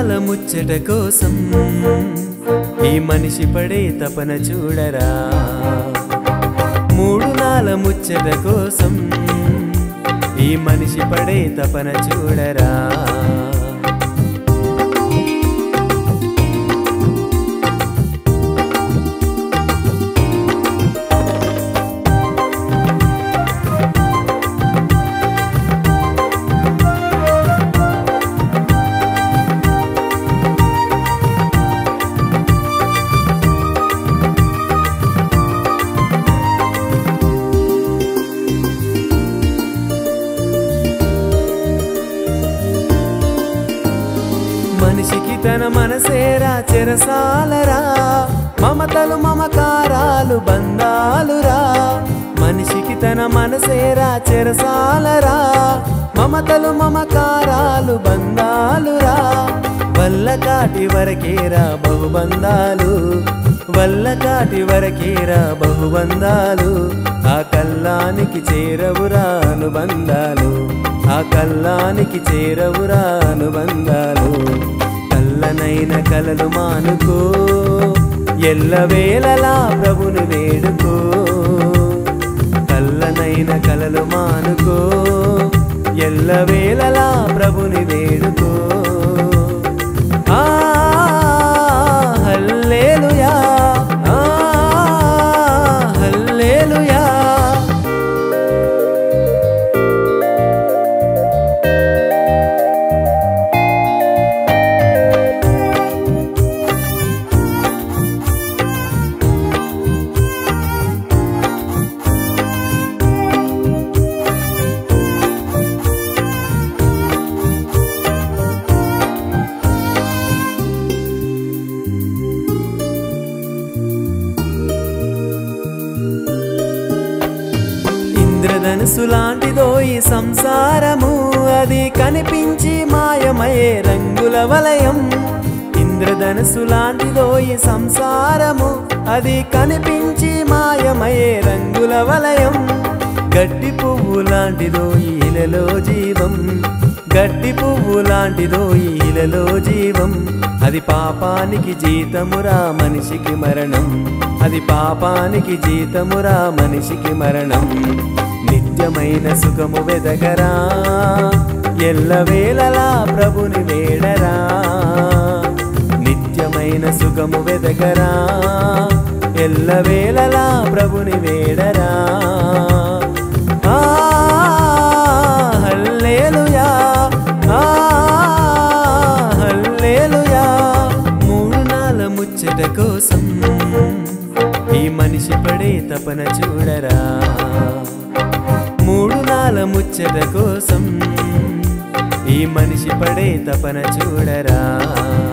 నాల ముచ్చట కోసం ఈ మనిషి పడే తపన చూడరా మూడు నాల ముచ్చట కోసం ఈ మనిషి పడే తపన చూడరా మనిషికి తన మనసేరా చెరసాలరా మమతలు మమకారాలు బంధాలురా మనిషికి తన మనసేరా చెరసాలరా మమతలు మమకారాలు బంధాలురా వల్ల కాటి వరకేరా బహుబంధాలు వల్ల కాటి వరకేరా బహుబంధాలు ఆ కల్లానికి చేరవురా అనుబంధాలు ఆ కల్లానికి చేరవురా అనుబంధాలు కల్లనైన కలలు మానుకో ఎల్లవేళలా ప్రభుని వేడుకో కల్లనైన కలలు మానుకో ఎల్లవేళలా ప్రభుని వేడుకో ఆ హల్లేలుయా ఆ హల్లేలుయా ఇంద్రధనుసు లాంటిదో ఈ సంసారము అది కనిపించి మాయమయే రంగుల వలయం ఇంద్రధనుసు లాంటిదో ఈ సంసారము అది కనిపించి మాయమయే రంగుల వలయం గడ్డి పువ్వు లాంటిదో ఈలలో జీవం గడ్డి పువ్వు లాంటిదో ఈలలో జీవం అది పాపానికి జీతమురా మనిషికి మరణం అది పాపానికి జీతమురా మనిషికి మరణం నిత్యమైన సుఖము వెదగరా ఎల్లవేళలా ప్రభుని వేడరా నిత్యమైన సుఖము వెదగరా ఎల్లవేళలా ప్రభుని వేడరా ఆ హల్లేలుయా ఆ హల్లేలుయా మూడు నాల ముచ్చట కోసం ఈ మనిషి పడే తపన చూడరా మూడు నాల ముచ్చట కోసం ఈ మనిషి పడే తపన చూడరా